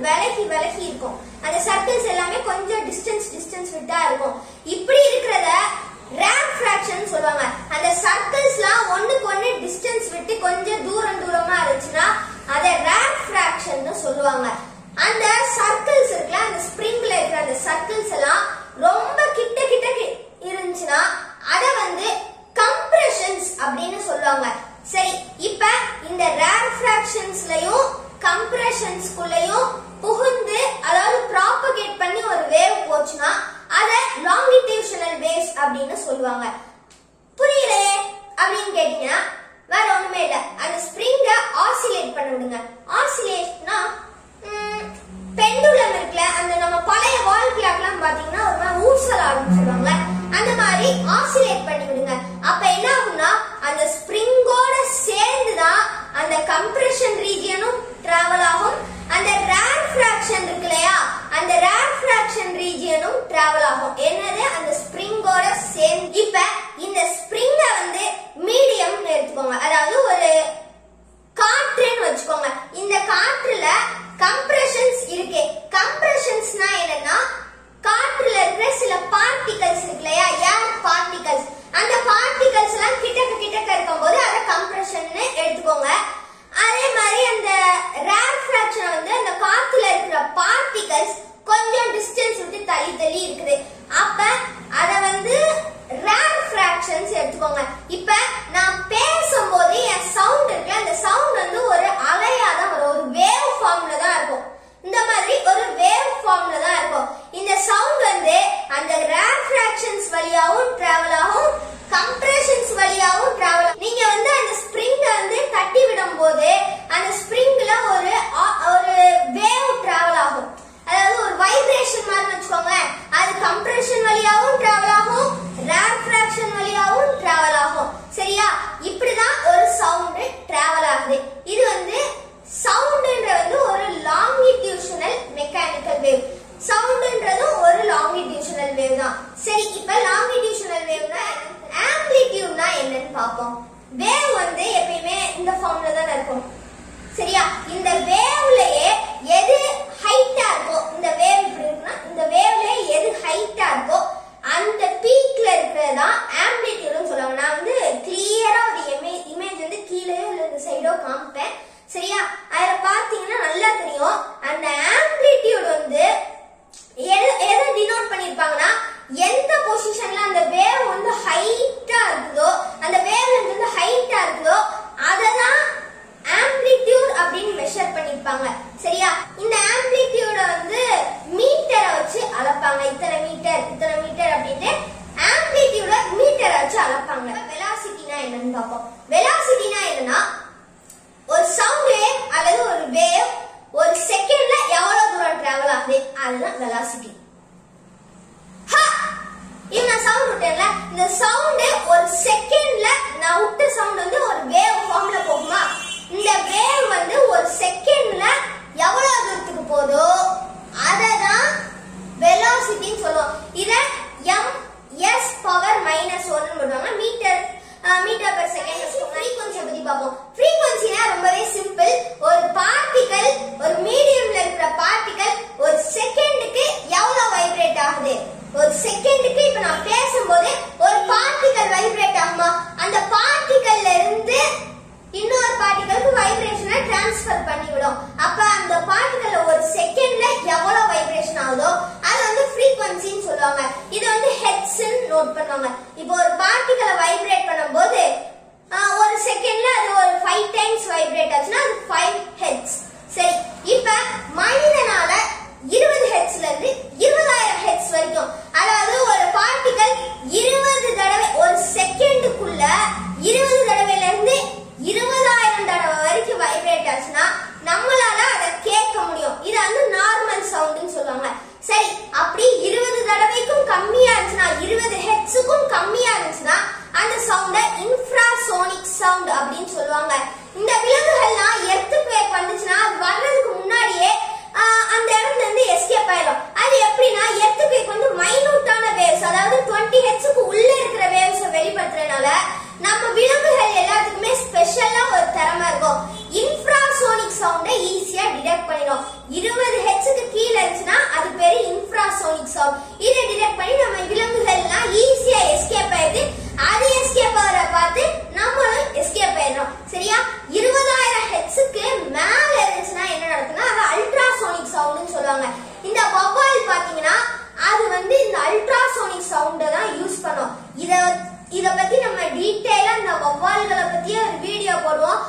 விலகி விலகி இருக்கும் அந்த சர்க்கிள்ஸ் எல்லாமே கொஞ்சம் டிஸ்டன்ஸ் டிஸ்டன்ஸ் விட்டா இருக்கும் இப்படி இருக்கிறத ரேர் ஃபிராக்ஷன் சொல்லுவாங்க அந்த சர்க்கிள்ஸ்லாம் ஒண்ணுக்கு ஒண்ணு டிஸ்டன்ஸ் விட்டு கொஞ்சம் தூரம் தூரமா இருந்துச்சுன்னா அதை ரேர் ஃபிராக்ஷன் சொல்லுவாங்க அந்த சர்க்கிள்ஸ் இருக்குல்ல அந்த ஸ்ப்ரிங்ல இருக்கிற அந்த சர்க்கிள்ஸ் எல்லாம் ரொம்ப கிட்ட கிட்ட கி- இருந்துச்சுன்னா அத வந்து கம்ப்ரெஷன்ஸ் அப்படின்னு சொல்லுவாங்க சரி இப்ப இந்த ரேர் ஃபிராக்ஷன்ஸ்லயும் கம்ப்ரெஷன்ஸ்குள்ளயும் புகுந்து அதாவது ப்ராபகேட் பண்ணி ஒரு வேவ் போச்சுன்னா அத லாங்கிடியூஷனல் வேவ்ஸ் அப்படின்னு சொல்லுவாங்க புரியலையே அப்படின்னு கேட்டீங்கன்னா வேற ஒண்ணுமே இல்ல அந்த ஸ்ப்ரிங்க ஆசிலேட் பண்ண விடுங்க ஆசிலேட்னா பெண்டுலம் இருக்குல்ல அந்த நம்ம பழைய வால் கிளாக்லாம் பாத்தீங்கன்னா ஒரு மாதிரி ஊசல் ஆடும் சொல்லுவாங்க அந்த மாதிரி ஆசிலேட் பண்ணி விடுங்க அப்ப என்ன ஆகும்னா அந்த ஸ்ப்ரிங்கோட சேர்ந்து தான் அந்த கம்ப்ரெஷன் ரீஜியனும் டிராவல் ஆகும் அந்த ரேர் ஃபிராக்ஷன் இருக்கு இல்லையா அந்த ரேர் ஃபிராக்ஷன் ரீஜியனும் டிராவல் ஆகும் என்னது அந்த ஸ்ப்ரிங்கோட சேர்ந்து இப்ப இந்த ஸ்ப்ரிங்க வந்து மீடியம் எடுத்துக்கோங்க அதாவது ஒரு காற்றுன்னு வச்சுக்கோங்க இந்த காற்றுல கம்ப்ரெஷன்ஸ் இருக்கு கம்ப்ரெஷன்ஸ்னா என்னன்னா காற்றுல இருக்கிற சில பார்ட்டிகல்ஸ் இருக்கு இல்லையா ஏர் பார்ட்டிகல்ஸ் அந்த பார்ட்டிகல்ஸ் எல்லாம் கிட்டக்க கிட்டக்க இருக்கும்போது அதை கம்ப்ரெஷன்னு எடுத்துக்கோங்க அதே மாதிரி அந்த ரேர் ஃபிராக்ஷன் வந்து அந்த காத்துல இருக்கிற பார்ட்டிகல்ஸ் கொஞ்சம் டிஸ்டன்ஸ் விட்டு தள்ளி தள்ளி இருக்குது அப்ப அத வந்து ரேர் ஃபிராக்ஷன்ஸ் எடுத்துக்கோங்க இப்ப நான் பேசும்போது என் சவுண்ட் இருக்குல்ல அந்த சவுண்ட் வந்து ஒரு அலையா தான் வரும் ஒரு வேவ் ஃபார்ம்ல தான் இருக்கும் இந்த மாதிரி ஒரு வேவ் ஃபார்ம்ல தான் இருக்கும் இந்த சவுண்ட் வந்து அந்த ரேர் ஃபிராக்ஷன்ஸ் வழியாவும் டிராவல் ஆகும் கம்ப்ரெஷன்ஸ் வழியாவும் டிராவல் ஆகும் நீங்க வந்து அந்த ஸ்ப்ரிங்க வந்து தட்டி விடும் போது அந்த ஸ்ப்ரிங்ல ஒரு ஆ- ஒரு வேவ் டிராவல் ஆகும் அதாவது ஒரு வைப்ரேஷன் மாதிரி வச்சுக்கோங்களேன் அது கம்ப்ரெஷன் வழியாவும் டிராவல் ஆகும் ரேர் ஃபிராக்ஷன் வழியாவும் டிராவல் ஆகும் சரியா இப்படிதான் ஒரு சவுண்ட் டிராவல் ஆகுது இது வந்து சவுண்ட்ன்ற வந்து ஒரு லாங்கிடியூஷனல் மெக்கானிக்கல் வேவ் சவுண்ட்ன்றதும் ஒரு லாங்கிடியூஷனல் வேவ் தான் சரி இப்ப லாங்கிடியூஷனல் வேவ்னா ஆம்ப்ளிடியூட்னா என்னன்னு பார்ப்போம் வேவ் வந்து எப்பயுமே இந்த ஃபார்ம்ல தான் இருக்கும் சரியா இந்த வேவ்லயே எது ஹைட்டா இருக்கோ இந்த வேவ் இப்படி இருக்குன்னா இந்த வேவ்லயே எது ஹைட்டா இருக்கோ அந்த பீக்ல இருக்கிறதா ஆம்பிளிட்யூட்னு சொல்லுவாங்க நான் வந்து கிளியரா ஒரு இமேஜ் வந்து கீழேயோ இல்ல இந்த சைடோ காமிப்பேன் சரியா அதுல பாத்தீங்கன்னா நல்லா தெரியும் அந்த ஆம்பிளிட்யூட் வந்து எத- எதை டினோட் பண்ணிருப்பாங்கன்னா எந்த பொசிஷன்ல அந்த வேவ் வந்து ஹைட்டா இருக்குதோ அந்த வேவ் வந்து ஹைட்டா இருக்குதோ அததான் ஆம்ப்ளிடியூட் அப்படின்னு மெஷர் பண்ணிருப்பாங்க சரியா இந்த ஆம்ப்ளிடியூட வந்து மீட்டரை வச்சு அளப்பாங்க இத்தனை மீட்டர் இத்தனை மீட்டர் அப்படின்ட்டு ஆம்ப்ளிடியூட மீட்டரை வச்சு அளப்பாங்க வெலாசிட்டினா என்னன்னு பார்ப்போம் வெலாசிட்டினா என்னன்னா ஒரு சவுண்ட் வேவ் அல்லது ஒரு வேவ் ஒரு செகண்ட்ல எவ்வளவு தூரம் டிராவல் ஆகுது அதுதான் வெலாசிட்டி இது நான் சவுண்ட் விட்டேன்ல இந்த சவுண்ட் ஒரு செகண்ட்ல நான் விட்ட சவுண்ட் வந்து ஒரு வேவ் ஃபார்ம்ல போகுமா இந்த வேவ் வந்து ஒரு செகண்ட்ல எவ்வளவு தூரத்துக்கு போதோ அததான் வெலாசிட்டின்னு சொல்லுவோம் இத எம் எஸ் பவர் மைனஸ் ஒன்னு போடுவாங்க metre metre per second frequency பத்தி பார்ப்போம் ஃப்ரீக்வன்சினா ரொம்பவே சிம்பிள் ஒரு பார்ட்டிகல் ஒரு மீடியம்ல இருக்கிற பார்ட்டிகல் ஒரு செகண்டுக்கு எவ்வளவு வைப்ரேட் ஆகுது ஒரு செகண்டுக்கு இப்ப நான் பேசும்போது ஒரு பார்ட்டிகல் வைப்ரேட் ஆகுமா அந்த பார்ட்டிகல்ல இருந்து இன்னொரு பார்ட்டிகலுக்கு வைப்ரேஷனை டிரான்ஸ்ஃபர் பண்ணிவிடும் அப்ப அந்த பார்ட்டிகல்ல ஒரு செகண்ட்ல எவ்வளவு வைப்ரேஷன் ஆகுதோ அது வந்து ஃப்ரீக்வன்சின்னு சொல்லுவாங்க இது வந்து ஹெட்ஸ்ன்னு நோட் பண்ணுவாங்க இப்போ ஒரு பார்ட்டிகலை வைப்ரேட் பண்ணும்போது ஆஹ், ஒரு செகண்ட்ல அது ஒரு ஃபைவ் டைம்ஸ் வைப்ரேட் ஆச்சுன்னா அது ஃபைவ் ஹெட்ஸ் சரி இப்ப மனிதனால இருபது ஹெட்ஸ்ல இருந்து இருபதாயிரம் ஹெட்ஸ் வரைக்கும் அதாவது ஒரு பார்ட்டிகல் இருபது தடவை ஒரு செகண்டுக்குள்ள இருபது தடவையில இருந்து இருபதாயிரம் தடவை வரைக்கும் வைப்ரேட் ஆச்சுன்னா நம்மளால அதை கேட்க முடியும் இது வந்து நார்மல் சவுண்டுன்னு சொல்லுவாங்க சரி அப்படி இருபது தடவைக்கும் கம்மியா இருந்துச்சுன்னா இருபது ஹெட்ஸுக்கும் கம்மியா இருந்துச்சுன்னா அந்த சவுண்ட இன்ஃப்ராசோனிக் சவுண்ட் அப்படின்னு சொல்லுவாங்க ஆயிடுது அது எஸ்கேப் ஆகிற பார்த்து நம்மளும் எஸ்கேப் ஆயிடுறோம் சரியா இருபதாயிரம் ஹெட்ஸுக்கு மேல இருந்துச்சுன்னா என்ன நடக்குன்னா அது அல்ட்ராசோனிக் சவுண்டுன்னு சொல்லுவாங்க இந்த வவ்வால் பாத்தீங்கன்னா அது வந்து இந்த அல்ட்ராசோனிக் சவுண்டை தான் யூஸ் பண்ணும் இத இத பத்தி நம்ம டீடைலா இந்த வவ்வால்களை பத்தி ஒரு வீடியோ போடுவோம்